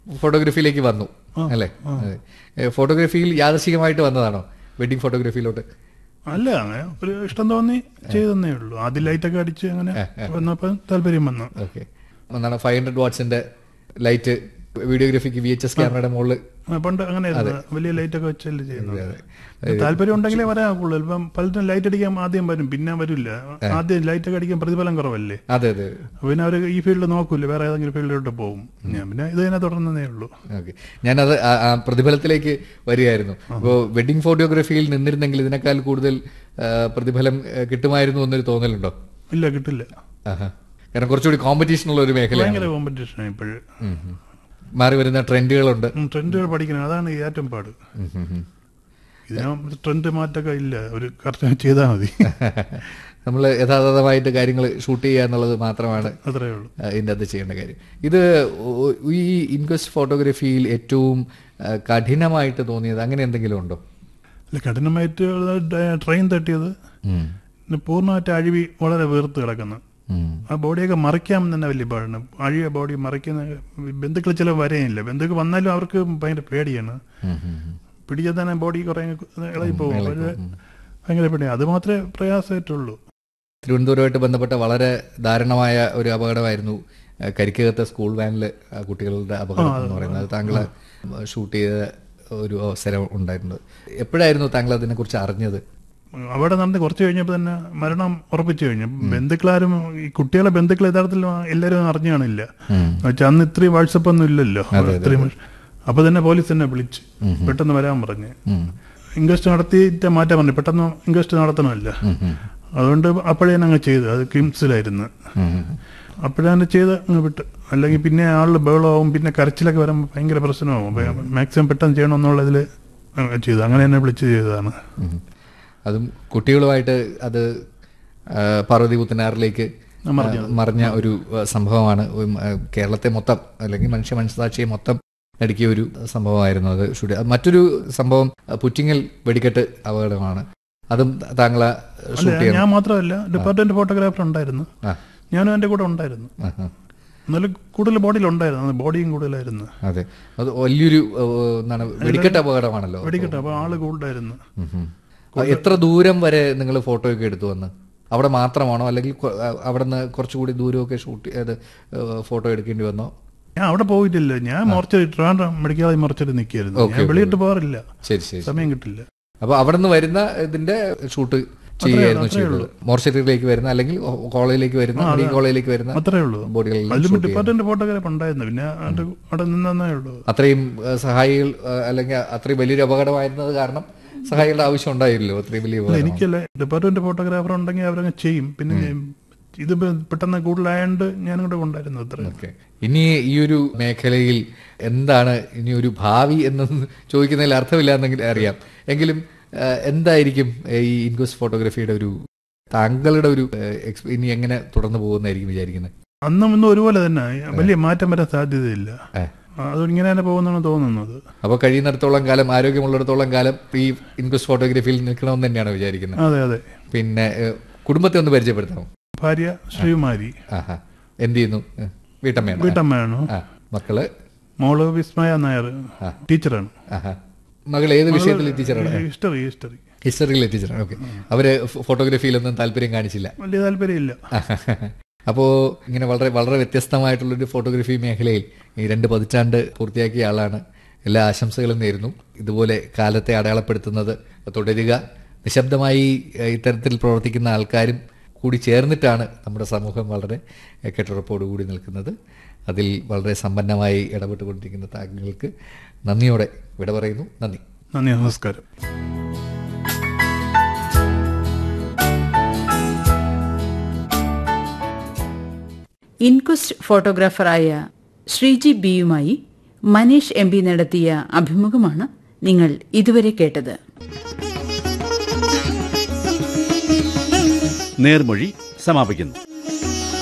ഫോട്ടോഗ്രാഫിയിലേക്ക് വന്നു അല്ലേ അതെ. ഏ, ഫോട്ടോഗ്രാഫിയിൽ യാദർശികമായിട്ട് വന്നതാണോ വെഡിങ് ഫോട്ടോഗ്രാഫിയിലോട്ട് അല്ല അങ്ങനെ ഒരു ഇഷ്ടം തോന്നി ചെയ്തെന്നേ ഉള്ളൂ ആദ്യം ലൈറ്റൊക്കെ അടിച്ച് അങ്ങനെ വന്നപ്പോൾ താല്പര്യം വന്നു ഓക്കെ എന്താണ് ഫൈവ് ഹൺഡ്രഡ് വാട്ട്സിന്റെ ലൈറ്റ് വീഡിയോഗ്രാഫിക്ക് വി എച്ച് എസ് ക്യാമറയുടെ മുകളിൽ ആ, പണ്ട് അങ്ങനെ വലിയ ലൈറ്റൊക്കെ വെച്ചല്ലേ ചെയ്യുന്നത് താല്പര്യം ഉണ്ടെങ്കിലേ വരാക്കുള്ളൂ ഇപ്പം പലരും ലൈറ്റ് അടിക്കാൻ ആദ്യം വരും പിന്നെ വരില്ല ആദ്യം ലൈറ്റ് ഒക്കെ അടിക്കാൻ പ്രതിഫലം കുറവല്ലേ അതെ അതെ അപ്പൊ പിന്നെ അവർ ഈ ഫീൽഡ് നോക്കൂല വേറെ ഏതെങ്കിലും ഫീൽഡിലോട്ട് പോകും ഞാൻ പിന്നെ ഇത് തന്നെ തുടർന്നതേ ഉള്ളൂ ഓക്കെ ഞാനത് ആ- ആ പ്രതിഫലത്തിലേക്ക് വരികയായിരുന്നു ഇപ്പോൾ വെഡിങ് ഫോട്ടോഗ്രാഫിയിൽ നിന്നിരുന്നെങ്കിൽ ഇതിനേക്കാൾ കൂടുതൽ ആ, പ്രതിഫലം ആ, കിട്ടുമായിരുന്നു എന്നൊരു തോന്നലുണ്ടോ ഇല്ല കിട്ടില്ല ആഹാ. കാരണം കുറച്ചുകൂടി കോമ്പറ്റീഷൻ ഉള്ള ഒരു മേഖലയാണ് ഭയങ്കര കോമ്പറ്റീഷനാണ് ഇപ്പോഴ് ഉം, ഉം. മാറി വരുന്ന ട്രെൻഡുകളുണ്ട് ട്രെൻഡുകൾ പഠിക്കണം അതാണ് ഏറ്റവും പാട് ഉം, ഉം, ഉം. ഇതിന് ട്രെൻഡ് മാറ്റമൊക്കെ ഇല്ല ഒരു കറക്റ്റ് ചെയ്താൽ മതി നമ്മൾ യഥാർത്ഥമായിട്ട് കാര്യങ്ങൾ ഷൂട്ട് ചെയ്യുക എന്നുള്ളത് മാത്രമാണ് അത്രേ ഉള്ളൂ ആ, ഇതിൻ്റെ അത് ചെയ്യേണ്ട കാര്യം ഇത് ഒ- ഈ ഇൻക്വസ്റ്റ് ഫോട്ടോഗ്രാഫിയിൽ ഏറ്റവും ആ, കഠിനമായിട്ട് തോന്നിയത് അങ്ങനെ എന്തെങ്കിലും ഉണ്ടോ അല്ല കഠിനമായിട്ട് ട്രെയിൻ തട്ടിയത് ഉം. പിന്നെ പൂർണ്ണമായിട്ട് അഴിവി വളരെ വീർത്ത് കിടക്കുന്നു ഉം. ആ ബോഡിയൊക്കെ മറിക്കാൻ തന്നെ വലിയ പാടാണ് അഴിയ ബോഡി മറിക്കുന്ന ബന്ധുക്കൾ ചില വരെയില്ല ബന്ധുക്കൾ വന്നാലും അവർക്ക് ഭയങ്കര പേടിയാണ് ഉം, ഉം, ഉം. പിടിച്ചാൽ തന്നെ ബോഡി കുറെ ഇളകി പോകും അവര് ഭയങ്കര പേടിയാണ് അത് മാത്രമേ പ്രയാസമായിട്ടുള്ളൂ തിരുവനന്തപുരമായിട്ട് ബന്ധപ്പെട്ട വളരെ ദാരുണമായ ഒരു അപകടമായിരുന്നു ആ, കരിക്കകത്തെ സ്കൂൾ വാനിൽ കുട്ടികളുടെ അപകടം എന്ന് പറയുന്നത് അത് താങ്കൾ ഷൂട്ട് ചെയ്ത ഒരു അവസരം ഉണ്ടായിരുന്നത് എപ്പോഴായിരുന്നു താങ്കൾ അതിനെക്കുറിച്ച് അറിഞ്ഞത് അവിടെ നടന്ന് കുറച്ച് കഴിഞ്ഞപ്പോൾ തന്നെ മരണം ഉറപ്പിച്ചു കഴിഞ്ഞു ബന്ധുക്കളാരും ഈ കുട്ടികളെ ബന്ധുക്കൾ യഥാർത്ഥത്തിൽ എല്ലാവരും അറിഞ്ഞു കാണില്ല എന്നുവെച്ചാൽ അന്ന് ഇത്രയും വാട്സപ്പ് ഒന്നും ഇല്ലല്ലോ ഇത്രയും അപ്പൊ തന്നെ പോലീസ് തന്നെ വിളിച്ച് പെട്ടെന്ന് വരാൻ പറഞ്ഞ് ഉം. ഇൻക്വസ്റ്റ് നടത്തിയിട്ട് മാറ്റാൻ പറഞ്ഞു പെട്ടെന്ന് ഇൻക്വസ്റ്റ് നടത്തണമല്ല ഉം, ഉം. അതുകൊണ്ട് അപ്പോഴേ ഞാൻ അങ്ങ് ചെയ്തു അത് കിംസിലായിരുന്നു ഉം, ഉം. അപ്പോഴാണ് ചെയ്ത് അങ്ങ് വിട്ട് അല്ലെങ്കിൽ പിന്നെ ആളിൽ ബഹളമാവും പിന്നെ കരച്ചിലൊക്കെ വരുമ്പോൾ ഭയങ്കര പ്രശ്നമാവും മാക്സിമം പെട്ടെന്ന് ചെയ്യണമെന്നുള്ളതിൽ ചെയ്തു അങ്ങനെ തന്നെ വിളിച്ച് ചെയ്തതാണ് ഉം. അതും കുട്ടികളുമായിട്ട് അത് ആ, പാർവതി പുത്തനാറിലേക്ക് ആ, മറിഞ്ഞ ഒരു ആ, സംഭവമാണ് ഉം, ആ, കേരളത്തെ മൊത്തം അല്ലെങ്കിൽ മനുഷ്യ മനസ്സാക്ഷിയെ മൊത്തം നടുക്കിയ ഒരു സംഭവമായിരുന്നു അത് ഷൂട്ട് ചെയ്ത- മറ്റൊരു സംഭവം ആ, പുറ്റിങ്ങൽ വെടിക്കെട്ട് അപകടമാണ് അതും താങ്കൾ ഷൂട്ട് അല്ല ചെയ്യണം ഞാൻ മാത്രമല്ല ഡിപ്പാർട്ട്മെന്റ് ഫോട്ടോഗ്രാഫർ ഉണ്ടായിരുന്നു ആ ഞാനും എൻ്റെ കൂടെ ഉണ്ടായിരുന്നു ആ, ആ. എന്നാലും കൂടുതൽ ബോഡിയിൽ ഉണ്ടായിരുന്നു ബോഡിയും കൂടുതലായിരുന്നു അതെ അത് വലിയൊരു ആ, എന്താണ് വെടിക്കെട്ട് അപകടമാണല്ലോ വെടിക്കട്ടെ അപ്പോൾ ആള് കൂടുതലായിരുന്നു ഉം, ഉം. ആ, എത്ര ദൂരം വരെ നിങ്ങൾ ഫോട്ടോ ഒക്കെ എടുത്തു വന്ന് അവിടെ മാത്രമാണോ അല്ലെങ്കിൽ കൊ- ആ, അവിടെ നിന്ന് കുറച്ചുകൂടി ദൂരമൊക്കെ ഷൂട്ട് ചെയ്ത് ഫോട്ടോ എടുക്കേണ്ടി വന്നോ ഞാൻ അവിടെ പോയിട്ടില്ല ഞാൻ mortuary Trivandrum medical college mortuary നിൽക്കുകയായിരുന്നു ഞാൻ വെളിയിട്ട് പോകാറില്ല ശരി ശരി സമയം കിട്ടില്ല അപ്പൊ അവിടെ നിന്ന് വരുന്ന ഇതിന്റെ ഷൂട്ട് ചെയ്യുകയായിരുന്നു ചെയ്തത് മോർച്ചറിയിലേക്ക് വരുന്ന അല്ലെങ്കിൽ കോളേജിലേക്ക് വരുന്ന മെഡിക്കൽ കോളേജിലേക്ക് വരുന്ന അത്രേ ഉള്ളൂ ബോഡികളിൽ അതിലും ഡിപ്പാർട്ട്മെന്റ് ഫോട്ടോഗ്രാഫ് ഉണ്ടായിരുന്നു പിന്നെ അവിടെ അവിടെ നിന്നേ ഉള്ളൂ അത്രയും ആ, സഹായികൾ ആ, അല്ലെങ്കിൽ അത്രയും വലിയൊരു അപകടമായിരുന്നത് കാരണം സഹായികളുടെ ആവശ്യം ഉണ്ടായില്ലല്ലോ അത്രയും വലിയ അപകടം എനിക്കല്ല ഡിപ്പാർട്ട്മെന്റ് ഫോട്ടോഗ്രാഫർ ഉണ്ടെങ്കിൽ അവരങ്ങ് ചെയ്യും പിന്നെ ഞാൻ- ഇത് പെട്ടെന്ന് കൂടുതലായതുകൊണ്ട് ഞാനും കൂടെ ഉണ്ടായിരുന്നു അത്ര ഓക്കെ ഇനി ഈ ഒരു മേഖലയിൽ എന്താണ് ഇനി ഒരു ഭാവി എന്ന് ചോദിക്കുന്നതിൽ അർത്ഥമില്ല എന്നെങ്കിൽ അറിയാം എങ്കിലും ആ, എന്തായിരിക്കും ഈ ഇൻക്വസ്റ്റ് ഫോട്ടോഗ്രാഫിയുടെ ഒരു താങ്കളുടെ ഒരു ആ, എക്സ്പ- ഇനി എങ്ങനെ തുടർന്ന് പോകുന്നതായിരിക്കും വിചാരിക്കുന്നത് അന്നും ഇന്നും ഒരുപോലെ തന്നെ വലിയ മാറ്റം വരാൻ സാധ്യതയില്ല ഏ. അത് ഇങ്ങനെ തന്നെ പോകുന്നതാണ് തോന്നുന്നത് അപ്പോൾ കഴിയുന്നിടത്തോളം കാലം ആരോഗ്യമുള്ളിടത്തോളം കാലം ഈ ഇൻക്വസ്റ്റ് ഫോട്ടോഗ്രാഫിയിൽ നിൽക്കണമെന്ന് തന്നെയാണ് വിചാരിക്കുന്നത് അതെ അതെ പിന്നെ ഏ, കുടുംബത്തെ ഒന്ന് പരിചയപ്പെടുത്താമോ ഭാര്യ ശ്രീകുമാരി ആഹാ എന്ത് ചെയ്യുന്നു ഏ, വീട്ടമ്മയാണ് വീട്ടമ്മയാണ് ആ മക്കള് മോള് വിസ്മയ നായർ ടീച്ചറാണ് ആഹാ മകൾ ഏത് വിഷയത്തിൽ ടീച്ചറാണ് ഹിസ്റ്ററി ഹിസ്റ്ററി ഹിസ്റ്ററിയിലെ ടീച്ചറാണ് ഓക്കെ അവര് ഫോ- ഫോട്ടോഗ്രാഫിയിലൊന്നും താല്പര്യം കാണിച്ചില്ല വലിയ താല്പര്യമില്ല അപ്പോൾ ഇങ്ങനെ വളരെ വളരെ വ്യത്യസ്തമായിട്ടുള്ളൊരു ഫോട്ടോഗ്രാഫി മേഖലയിൽ ഈ രണ്ട് പതിറ്റാണ്ട് പൂർത്തിയാക്കിയ ആളാണ് എല്ലാ ആശംസകളും നേരുന്നു ഇതുപോലെ കാലത്തെ അടയാളപ്പെടുത്തുന്നത് തുടരുക നിശബ്ദമായി ഏഹ്, ഇത്തരത്തിൽ പ്രവർത്തിക്കുന്ന ആൾക്കാരും കൂടി ചേർന്നിട്ടാണ് നമ്മുടെ സമൂഹം വളരെ ഏഹ്, കെട്ടുറപ്പോടുകൂടി നിൽക്കുന്നത് അതിൽ വളരെ സമ്പന്നമായി ഇടപെട്ടുകൊണ്ടിരിക്കുന്ന താങ്കൾക്ക് നന്ദിയോടെ വിട പറയുന്നു നന്ദി നന്ദി നമസ്കാരം ഇൻക്വസ്റ്റ് ഫോട്ടോഗ്രാഫറായ ശ്രീജി ബിയുമായി മനീഷ് എം പി നടത്തിയ അഭിമുഖമാണ് നിങ്ങൾ ഇതുവരെ കേട്ടത് നേർമൊഴി സമാപിക്കുന്നു